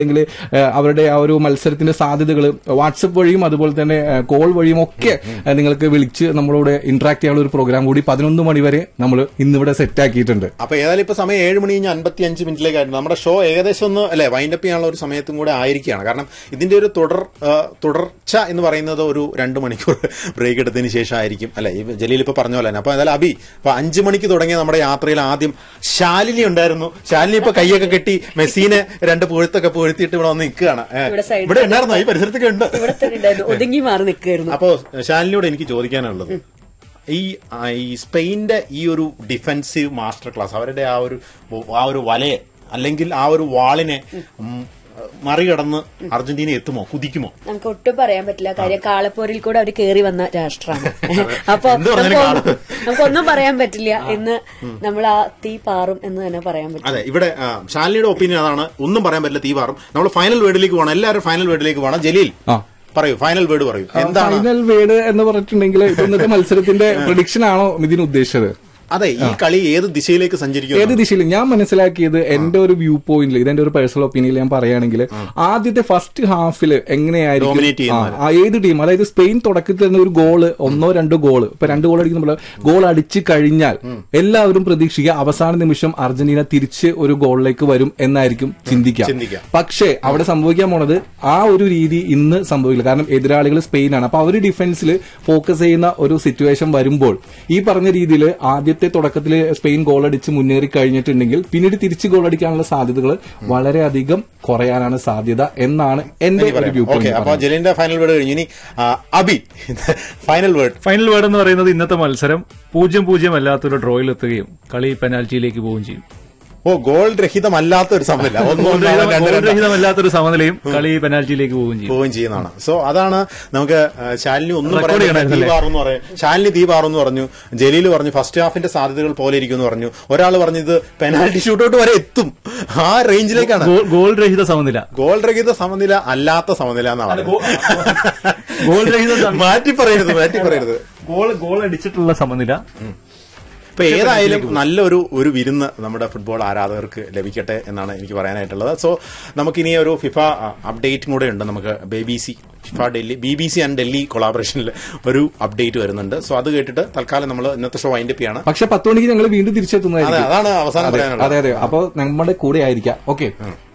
അല്ലെങ്കിൽ അവരുടെ ആ ഒരു മത്സരത്തിന്റെ സാധ്യതകൾ വാട്സപ്പ് വഴിയും അതുപോലെ തന്നെ കോൾ വഴിയും ഒക്കെ ഏഹ്, നിങ്ങൾക്ക് വിളിച്ച് നമ്മളോട് ഇന്ററാക്ട് ചെയ്യാനുള്ള ഒരു പ്രോഗ്രാം കൂടി പതിനൊന്ന് മണി വരെ നമ്മൾ ഇന്നിവിടെ സെറ്റ് ആക്കിയിട്ടുണ്ട് അപ്പൊ ഏതായാലും ഇപ്പൊ സമയം ഏഴ് മണി കഴിഞ്ഞ് അൻപത്തി അഞ്ച് മിനിറ്റിലേക്കായിരുന്നു നമ്മുടെ ഷോ ഏകദേശം ഒന്ന് അല്ലെ വൈൻഡപ്പ് ചെയ്യാനുള്ള ഒരു സമയത്തും കൂടെ ആയിരിക്കുകയാണ് കാരണം ഇതിന്റെ ഒരു തുടർ ആ, തുടർച്ച എന്ന് പറയുന്നത് ഒരു രണ്ട് മണിക്കൂർ ബ്രേക്ക് എടുത്തതിന് ശേഷം ആയിരിക്കും അല്ലെ ഈ ജലീൽ ഇപ്പൊ പറഞ്ഞ പോലെ തന്നെ അപ്പൊ ഏതായാലും അബി അപ്പൊ അഞ്ചു മണിക്ക് തുടങ്ങിയ നമ്മുടെ യാത്രയിൽ ആദ്യം ശാലിനി ഉണ്ടായിരുന്നു ശാലിനി ഇപ്പൊ കൈയൊക്കെ കെട്ടി മെസ്സീനെ രണ്ട് പുഴുത്തൊക്കെ പുഴുത്തിയിട്ട് ഇവിടെ വന്ന് നിൽക്കുകയാണ് ഏ, ഇവിടെ side ഇവിടെ ഉണ്ടായിരുന്നോ ഈ പരിസരത്തൊക്കെ ഉണ്ട് ഇവിടെ തന്നെ ഉണ്ടായിരുന്നു ഒതുങ്ങി മാറി നിൽക്കുകയായിരുന്നു അപ്പോ ശാലിനിയോട് എനിക്ക് ചോദിക്കാനുള്ളത് ഈ ആ, ഈ സ്പെയിന്റെ ഈ ഒരു ഡിഫൻസീവ് മാസ്റ്റർ ക്ലാസ് അവരുടെ ആ ഒരു ആ ഒരു വലയെ അല്ലെങ്കിൽ ആ ഒരു വാളിനെ ഉം, മറികടന്ന് അർജന്റീന എത്തുമോ കുതിക്കുമോ നമുക്ക് ഒട്ടും പറയാൻ പറ്റില്ല കാര്യം കാളപ്പോരിൽ കൂടെ അവർ കയറി വന്ന രാഷ്ട്രമാണ് അപ്പൊ എന്ത് പറഞ്ഞാലും നമുക്ക് നമുക്കൊന്നും പറയാൻ പറ്റില്ല എന്ന് നമ്മൾ ആ തീ പാറും എന്ന് തന്നെ പറയാൻ പറ്റും അതെ ഇവിടെ ആ, ശാലിനിയുടെ ഒപ്പീനിയൻ അതാണ് ഒന്നും പറയാൻ പറ്റില്ല തീവാറും നമ്മൾ ഫൈനൽ വേർഡിലേക്ക് പോകണം എല്ലാവരും ഫൈനൽ വേർഡിലേക്ക് പോകണം ജലീൽ ആ. പറയൂ ഫൈനൽ വേർഡ് പറയൂ എന്താണ് ഫൈനൽ വേഡ് എന്ന് പറഞ്ഞിട്ടുണ്ടെങ്കിൽ ഇന്നത്തെ മത്സരത്തിന്റെ പ്രഡിക്ഷൻ ആണോ ഇതിന് ഉദ്ദേശിച്ചത് അതെ ഈ കളി ഏത് ദിശയിലേക്ക് സഞ്ചരിക്കും ഏത് ദിശയിൽ ഞാൻ മനസ്സിലാക്കിയത് എന്റെ ഒരു വ്യൂ പോയിന്റിൽ ഇതെന്റെ ഒരു പേഴ്സണൽ ഒപ്പീനിയൻ ഞാൻ പറയുകയാണെങ്കിൽ ആദ്യത്തെ ഫസ്റ്റ് ഹാഫിൽ Dominate എങ്ങനെയായിരിക്കും ചെയ്യുന്നത്. ആ, ആ, ഏത് ടീം അതായത് സ്പെയിൻ തുടക്കത്തിൽ തന്നെ ഒരു ഗോള് ഒന്നോ രണ്ടോ ഗോള് ഇപ്പൊ രണ്ട് ഗോൾ അടിക്കുമ്പോൾ ഗോൾ അടിച്ചു കഴിഞ്ഞാൽ എല്ലാവരും പ്രതീക്ഷിക്കുക അവസാന നിമിഷം അർജന്റീന തിരിച്ച് ഒരു ഗോളിലേക്ക് വരും എന്നായിരിക്കും ചിന്തിക്കുക ചിന്തിക്കുക. പക്ഷേ അവിടെ സംഭവിക്കാൻ പോണത് ആ ഒരു രീതി ഇന്ന് സംഭവിക്കില്ല കാരണം എതിരാളികൾ സ്പെയിനാണ് അപ്പൊ അവർ ഡിഫൻസിൽ ഫോക്കസ് ചെയ്യുന്ന ഒരു സിറ്റുവേഷൻ വരുമ്പോൾ ഈ പറഞ്ഞ രീതിയിൽ ആദ്യത്തെ തുടക്കത്തിൽ സ്പെയിൻ ഗോൾ അടിച്ച് മുന്നേറി കഴിഞ്ഞിട്ടുണ്ടെങ്കിൽ പിന്നീട് തിരിച്ച് ഗോൾ അടിക്കാനുള്ള സാധ്യതകൾ വളരെയധികം കുറയാനാണ് സാധ്യത എന്നാണ് എന്റെ ഒരു വ്യൂ ഓക്കെ പോയിന്റ് അപ്പൊ ജലീലിന്റെ ഫൈനൽ വേർഡ് കഴിഞ്ഞു ഇനി ആ, Abhi final word final word എന്ന് പറയുന്നത് ഇന്നത്തെ മത്സരം പൂജ്യം പൂജ്യം അല്ലാത്തൊരു ഡ്രോയിലെത്തുകയും കളി പെനാൽറ്റിയിലേക്ക് പോവുകയും ചെയ്യും ഓ ഗോൾ രഹിതമല്ലാത്ത ഒരു സമയമില്ല ഒന്നും ഗോൾ ഒന്നും രണ്ട് രണ്ട് രഹിതമല്ലാത്തൊരു സമനിലയും കളി പെനാൽറ്റിയിലേക്ക് പോവുകയും ചെയ്യും പോവുകയും ചെയ്യുന്നതാണ് സോ അതാണ് നമുക്ക് ആ, ശാലിനി ഒന്നും Record പറയാൻ ചെയ്യണമായിരുന്നല്ലേ? ദീപാറെന്ന് പറയും ശാലിനി ദീപാറെന്ന് പറഞ്ഞു ജലീൽ പറഞ്ഞു ഫസ്റ്റ് ഹാഫിന്റെ സാധ്യതകൾ പോലെ ഇരിക്കും എന്ന് പറഞ്ഞു ഒരാൾ പറഞ്ഞു ഇത് പെനാൽറ്റി ഷൂട്ടൗട്ട് വരെ എത്തും ആ റേഞ്ചിലേക്കാണ് ഗോൾ- ഗോൾ രഹിത സമനില ഗോൾ രഹിത സമനില അല്ലാത്ത സമനില എന്നാണ് ഗോൾ രഹിത സമ- മാറ്റി പറയരുത് മാറ്റി പറയരുത് ഗോൾ ഗോൾ അടിച്ചിട്ടുള്ള സമനില ഇപ്പൊ ഏതായാലും നല്ലൊരു ഒരു വിരുന്ന് നമ്മുടെ ഫുട്ബോൾ ആരാധകർക്ക് ലഭിക്കട്ടെ എന്നാണ് എനിക്ക് പറയാനായിട്ടുള്ളത് സോ നമുക്കിനി ഒരു ഫിഫ അപ്ഡേറ്റും കൂടെ ഉണ്ട് നമുക്ക് B B C FIFA Delhi B B C and Delhi കൊളാബറേഷനിൽ ഒരു അപ്ഡേറ്റ് വരുന്നുണ്ട് സോ അത് കേട്ടിട്ട് തൽക്കാലം നമ്മൾ ഇന്നത്തെ ഷോ വൈൻഡപ്പ് ചെയ്യാണ് പക്ഷെ പത്ത് മണിക്ക് ഞങ്ങൾ വീണ്ടും തിരിച്ചെത്തുന്നതായിരിക്കും അതെ, അതാണ് അവസാനം അതെ, പറയാനുള്ളത്. അതെ അതെ അപ്പൊ നമ്മുടെ കൂടെ ആയിരിക്കാം ഓക്കെ